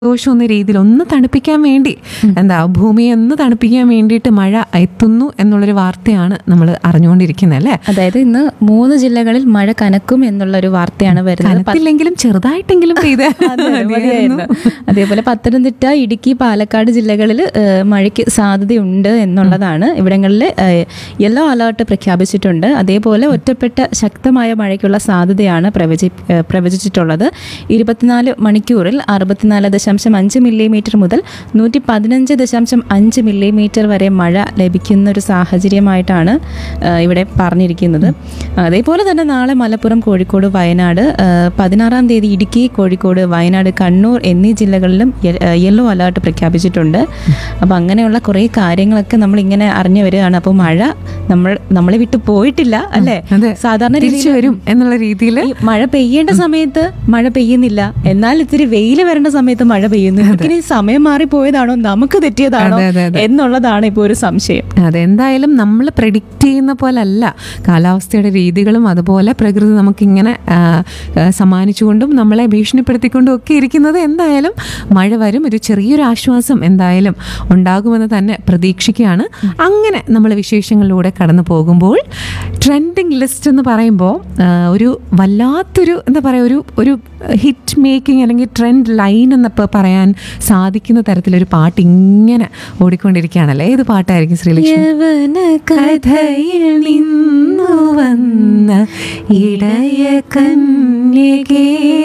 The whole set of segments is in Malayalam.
ദോഷം എന്ന രീതിയിൽ ഒന്ന് തണുപ്പിക്കാൻ വേണ്ടി എന്താ ഭൂമിയെ ഒന്ന് തണുപ്പിക്കാൻ വേണ്ടിയിട്ട് മഴ എത്തുന്നു എന്നുള്ളൊരു വാർത്തയാണ് നമ്മൾ അറിഞ്ഞുകൊണ്ടിരിക്കുന്നത് അല്ലേ അതായത് ഇന്ന് മൂന്ന് ജില്ലകളിൽ മഴ കനക്കും എന്നുള്ളൊരു വാർത്തയാണ് വരുന്നത് പ- കനത്തില്ലെങ്കിലും ചെറുതായിട്ടെങ്കിലും പെയ്ത് അതെ, അതെ, മതിയായിരുന്നു. അതേപോലെ പത്തനംതിട്ട ഇടുക്കി പാലക്കാട് ജില്ലകളിൽ മഴയ്ക്ക് സാധ്യതയുണ്ട് എന്നുള്ളതാണ് ഇവിടങ്ങളിൽ യെല്ലോ അലേർട്ട് പ്രഖ്യാപിച്ചിട്ടുണ്ട് അതേപോലെ ഒറ്റപ്പെട്ട ശക്തമായ മഴയ്ക്കുള്ള സാധ്യതയാണ് പ്രവചി ഏഹ്, പ്രവചിച്ചിട്ടുള്ളത് ഇരുപത്തിനാല് മണിക്കൂറിൽ അറുപത്തിനാല് ദശാംശം അഞ്ച് മില്ലിമീറ്റർ മുതൽ നൂറ്റി പതിനഞ്ച് ദശാംശം അഞ്ച് മില്ലിമീറ്റർ വരെ മഴ ലഭിക്കുന്ന ഒരു സാഹചര്യമായിട്ടാണ് ഏഹ്, ഇവിടെ പറഞ്ഞിരിക്കുന്നത് അതേപോലെ തന്നെ നാളെ മലപ്പുറം കോഴിക്കോട് വയനാട് ഏഹ്, പതിനാറാം തീയതി ഇടുക്കി കോഴിക്കോട് വയനാട് കണ്ണൂർ എന്നീ ജില്ലകളിലും യെ- ഏഹ്, യെല്ലോ അലേർട്ട് പ്രഖ്യാപിച്ചിട്ടുണ്ട് അപ്പോൾ അങ്ങനെയുള്ള കുറേ കാര്യങ്ങളൊക്കെ നമ്മൾ ഇങ്ങനെ അറിഞ്ഞു വരികയാണ് അപ്പോൾ മഴ നമ്മൾ നമ്മളെ വിട്ട് പോയിട്ടില്ല അല്ലേ അതെ. സാധാരണ തിരിച്ചു രീതിയിൽ വരും എന്നുള്ള രീതിയിൽ ഈ മഴ പെയ്യേണ്ട സമയത്ത് മഴ പെയ്യുന്നില്ല എന്നാൽ ഇത്തിരി വെയിൽ വരേണ്ട സമയത്ത് മഴ പെയ്യുന്നു ഇനി സമയം മാറിപ്പോയതാണോ നമുക്ക് തെറ്റിയതാണോ അതെ, അതെ, അതെ. എന്നുള്ളതാണ് ഇപ്പോൾ ഒരു സംശയം അതെന്തായാലും നമ്മൾ പ്രെഡിക്റ്റ് ചെയ്യുന്ന പോലല്ല കാലാവസ്ഥയുടെ രീതികളും അതുപോലെ പ്രകൃതി നമുക്കിങ്ങനെ ആ, ആ, സമ്മാനിച്ചുകൊണ്ടും നമ്മളെ ഭീഷണിപ്പെടുത്തിക്കൊണ്ടും ഒക്കെ ഇരിക്കുന്നത് എന്തായാലും മഴ വരും ഒരു ചെറിയൊരു ആശ്വാസം എന്തായാലും ഉണ്ടാകുമെന്ന് തന്നെ പ്രതീക്ഷിക്കുകയാണ് അങ്ങനെ നമ്മൾ വിശേഷങ്ങളിലൂടെ കടന്നു പോകുമ്പോൾ ട്രെൻഡിങ് ലിസ്റ്റ് എന്ന് പറയുമ്പോൾ ആ, ഒരു വല്ലാത്തൊരു എന്താ പറയുക ഒരു ഒരു ഹിറ്റ് മേക്കിംഗ് അല്ലെങ്കിൽ ട്രെൻഡ് ലൈൻ എന്നപ്പോൾ പറയാൻ സാധിക്കുന്ന തരത്തിലൊരു പാട്ട് ഇങ്ങനെ ഓടിക്കൊണ്ടിരിക്കുകയാണല്ലേ ഏത് പാട്ടായിരിക്കും ശ്രീലക്ഷ്മി യവന കഥയിൽ നിന്നു വന്ന ഇടയ കന്യകേ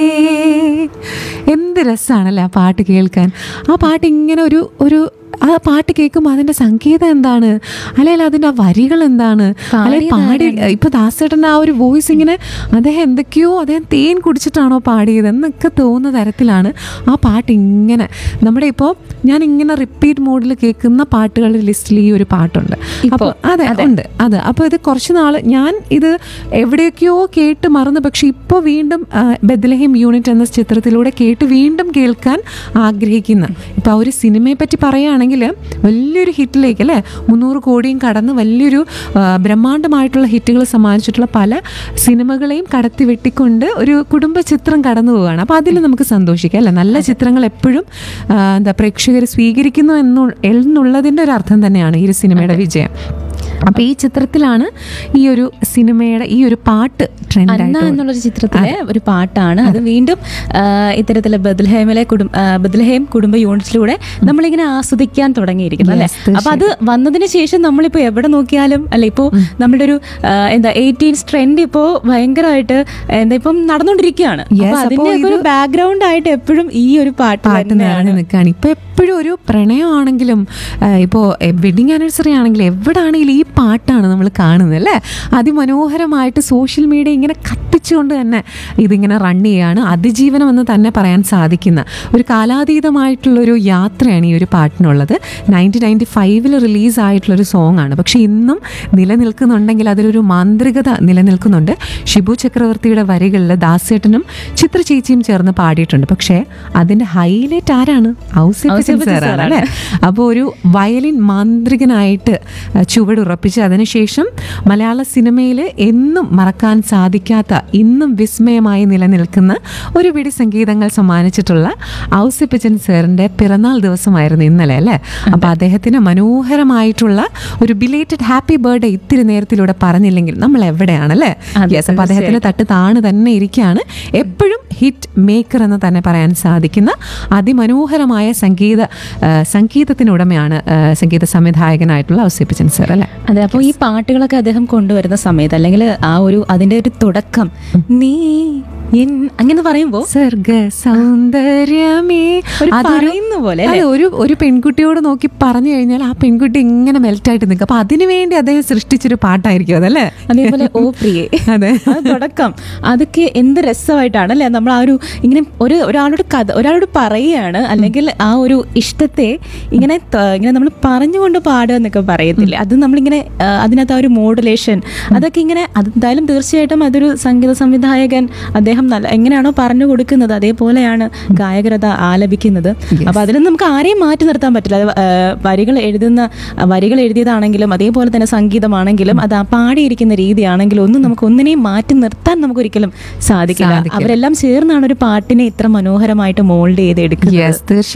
എന്ത് രസമാണല്ലേ ആ പാട്ട് കേൾക്കാൻ ആ പാട്ട് ഇങ്ങനെ ഒരു ഒരു ആ പാട്ട് കേൾക്കുമ്പോൾ അതിന്റെ സംഗീതം എന്താണ് അല്ലെങ്കിൽ അതിന്റെ ആ വരികൾ എന്താണ് അല്ലെങ്കിൽ പാടി ഇപ്പൊ ദാസേട്ടൻ്റെ ആ ഒരു വോയിസ് ഇങ്ങനെ അദ്ദേഹം എന്തൊക്കെയോ അദ്ദേഹം തേൻ കുടിച്ചിട്ടാണോ പാടിയത് എന്നൊക്കെ തോന്നുന്ന തരത്തിലാണ് ആ പാട്ട് ഇങ്ങനെ നമ്മുടെ ഇപ്പോൾ ഞാൻ ഇങ്ങനെ റിപ്പീറ്റ് മോഡിൽ കേൾക്കുന്ന പാട്ടുകളുടെ ലിസ്റ്റിൽ ഈ ഒരു പാട്ടുണ്ട് അപ്പോൾ അതെ ഉണ്ട് അതെ അപ്പോൾ ഇത് കുറച്ച് നാൾ ഞാൻ ഇത് എവിടെയൊക്കെയോ കേട്ട് മറന്നു പക്ഷെ ഇപ്പോൾ വീണ്ടും ആ, ബethlehem യൂണിറ്റ് എന്ന ചിത്രത്തിലൂടെ കേട്ട് വീണ്ടും കേൾക്കാൻ ആഗ്രഹിക്കുന്ന ഇപ്പോൾ ആ ഒരു സിനിമയെ പറ്റി പറയുകയാണെങ്കിൽ വലിയൊരു ഹിറ്റിലേക്ക് അല്ലേ മുന്നൂറ് കോടിയും കടന്ന് വലിയൊരു ആ, ബ്രഹ്മാണ്ഡമായിട്ടുള്ള ഹിറ്റുകൾ സമ്മാനിച്ചിട്ടുള്ള പല സിനിമകളെയും കടത്തി വെട്ടിക്കൊണ്ട് ഒരു കുടുംബ ചിത്രം കടന്നു പോവുകയാണ് അപ്പോൾ അതിൽ നമുക്ക് സന്തോഷിക്കാം അല്ലേ നല്ല ചിത്രങ്ങൾ എപ്പോഴും ആ, എന്താ പ്രേക്ഷകർ സ്വീകരിക്കുന്നു എന്നു എന്നുള്ളതിൻ്റെ ഒരു അർത്ഥം തന്നെയാണ് ഈ ഒരു സിനിമയുടെ വിജയം അപ്പോൾ ഈ ചിത്രത്തിലാണ് ഈ ഒരു സിനിമയുടെ ഈ ഒരു പാട്ട് ട്രെൻഡ് അന്ന എന്നുള്ളൊരു ചിത്രത്തിലെ ഒരു പാട്ടാണ് അത് വീണ്ടും ആ, ഇത്തരത്തിലെ ബദ്ലഹേമിലെ കുടുംബ ആ, ബദ്ലഹേം കുടുംബ യൂണിറ്റിലൂടെ നമ്മളിങ്ങനെ ആസ്വദിക്കാൻ തുടങ്ങിയിരിക്കുന്നു അല്ലേ Yes, അപ്പൊ അത് വന്നതിന് ശേഷം നമ്മളിപ്പോ എവിടെ നോക്കിയാലും അല്ലെ ഇപ്പോ നമ്മുടെ ഒരു ആ, എന്താ എയ്റ്റീൻസ് ട്രെൻഡ് ഇപ്പോ ഭയങ്കരമായിട്ട് എന്താ ഇപ്പം നടന്നുകൊണ്ടിരിക്കുകയാണ് Yes, അപ്പൊ അതിന്റെ അപ്പോ ഒരു ബാക്ക്ഗ്രൗണ്ട് ആയിട്ട് എപ്പോഴും ഈ ഒരു പാട്ട് പാട്ട് തന്നെയാണ് നിറഞ്ഞു നിൽക്കുകയാണ് ഇപ്പൊ എപ്പോഴും ഒരു പ്രണയമാണെങ്കിലും ഇപ്പോൾ വെഡിങ് ആനിവേഴ്സറി ആണെങ്കിലും എവിടാണെങ്കിലും ഈ പാട്ടാണ് നമ്മൾ കാണുന്നത് അല്ലേ അതിമനോഹരമായിട്ട് സോഷ്യൽ മീഡിയ ഇങ്ങനെ കത്തിച്ചുകൊണ്ട് തന്നെ ഇതിങ്ങനെ റൺ ചെയ്യുകയാണ് അതിജീവനം എന്ന് തന്നെ പറയാൻ സാധിക്കുന്ന ഒരു കാലാതീതമായിട്ടുള്ളൊരു യാത്രയാണ് ഈ ഒരു പാട്ടിനുള്ളത് നയൻറ്റീൻ നയൻറ്റി ഫൈവിൽ റിലീസായിട്ടുള്ളൊരു സോങ് ആണ് പക്ഷേ ഇന്നും നിലനിൽക്കുന്നുണ്ടെങ്കിൽ അതിലൊരു മാന്ത്രികത നിലനിൽക്കുന്നുണ്ട് ഷിബു ചക്രവർത്തിയുടെ വരികളിൽ ദാസേട്ടനും ചിത്ര ചേച്ചിയും ചേർന്ന് പാടിയിട്ടുണ്ട് പക്ഷേ അതിന്റെ ഹൈലൈറ്റ് ആരാണ് ഔസേപ്പച്ചൻ ഔസേപ്പച്ചൻ സാറാണ് അല്ലേ അപ്പോൾ ഒരു വയലിൻ മാന്ത്രികനായിട്ട് അഹ്, ചുവടുറപ്പിച്ച് അതിനുശേഷം മലയാള സിനിമയിൽ എന്നും മറക്കാൻ സാധിക്കാത്ത ഇന്നും വിസ്മയമായി നിലനിൽക്കുന്ന ഒരു പിടി സംഗീതങ്ങൾ സമ്മാനിച്ചിട്ടുള്ള ഔസേപ്പച്ചൻ സാറിന്റെ പിറന്നാൾ ദിവസമായിരുന്നു ഇന്നലെ അല്ലേ അപ്പോൾ അദ്ദേഹത്തിന് മനോഹരമായിട്ടുള്ള ഒരു ബിലേറ്റഡ് ഹാപ്പി ബർത്ത്ഡേ ഇത്തിരി നേരത്തിലൂടെ പറഞ്ഞില്ലെങ്കിൽ നമ്മൾ എവിടെയാണ് അല്ലേ അതെ, യെസ് അപ്പോൾ അദ്ദേഹത്തിന് തട്ട് താണ് തന്നെ ഇരിക്കുകയാണ് എപ്പോഴും ഹിറ്റ് മേക്കർ എന്ന് തന്നെ പറയാൻ സാധിക്കുന്ന അതിമനോഹരമായ സംഗീത ആ, സംഗീതത്തിനുടമയാണ് ആ, സംഗീത സംവിധായകനായിട്ടുള്ള ഔസേപ്പച്ചൻ സർ അല്ലേ അതെ അപ്പോൾ ഈ പാട്ടുകളൊക്കെ അദ്ദേഹം കൊണ്ടുവരുന്ന സമയത്ത് അല്ലെങ്കിൽ ആ ഒരു അതിന്റെ ഒരു തുടക്കം നീ എൻ അങ്ങനെ പറയുമ്പോ സർഗ സൗന്ദര്യമേ ഒരു അതൊരു- പറയുന്ന പോലെ അതെ ഒരു ഒരു പെൺകുട്ടിയോട് നോക്കി പറഞ്ഞു കഴിഞ്ഞാൽ ആ പെൺകുട്ടി ഇങ്ങനെ മെൽറ്റായിട്ട് നിൽക്കും അപ്പൊ അതിനു വേണ്ടി അദ്ദേഹം സൃഷ്ടിച്ചൊരു പാട്ടായിരിക്കും അതല്ലേ അതേപോലെ ഓ പ്രിയേ അതെ ആ തുടക്കം അതൊക്കെ എന്ത് രസമായിട്ടാണ് അല്ലെ നമ്മൾ ആ ഒരു ഇങ്ങനെ ഒരു ഒരാളോട് കഥ ഒരാളോട് പറയുകയാണ് അല്ലെങ്കിൽ ആ ഒരു ഇഷ്ടത്തെ ഇങ്ങനെ ത- ഇങ്ങനെ നമ്മൾ പറഞ്ഞുകൊണ്ട് പാടുക എന്നൊക്കെ പറയത്തില്ലേ അത് നമ്മളിങ്ങനെ ആ, അതിനകത്ത് ആ ഒരു മോഡുലേഷൻ അതൊക്കെ ഇങ്ങനെ അത് എന്തായാലും തീർച്ചയായിട്ടും അതൊരു സംഗീത സംവിധായകൻ അദ്ദേഹം അദ്ദേഹം നല്ല എങ്ങനെയാണോ പറഞ്ഞു കൊടുക്കുന്നത് അതേപോലെയാണ് ഗായകരത ആലപിക്കുന്നത് അപ്പൊ അതിലൊന്നും നമുക്ക് ആരെയും മാറ്റി നിർത്താൻ പറ്റില്ല അത് ആ, വരികൾ എഴുതുന്ന ആ, വരികൾ എഴുതിയതാണെങ്കിലും അതേപോലെ തന്നെ സംഗീതമാണെങ്കിലും അത് ആ പാടിയിരിക്കുന്ന രീതിയാണെങ്കിലും ഒന്നും നമുക്ക് ഒന്നിനെയും മാറ്റി നിർത്താൻ നമുക്ക് ഒരിക്കലും സാധിക്കില്ല അവരെല്ലാം ചേർന്നാണ് ഒരു പാട്ടിനെ ഇത്ര മനോഹരമായിട്ട് മോൾഡ് ചെയ്ത് എടുക്കുന്നത് യെസ് തീർച്ചയായും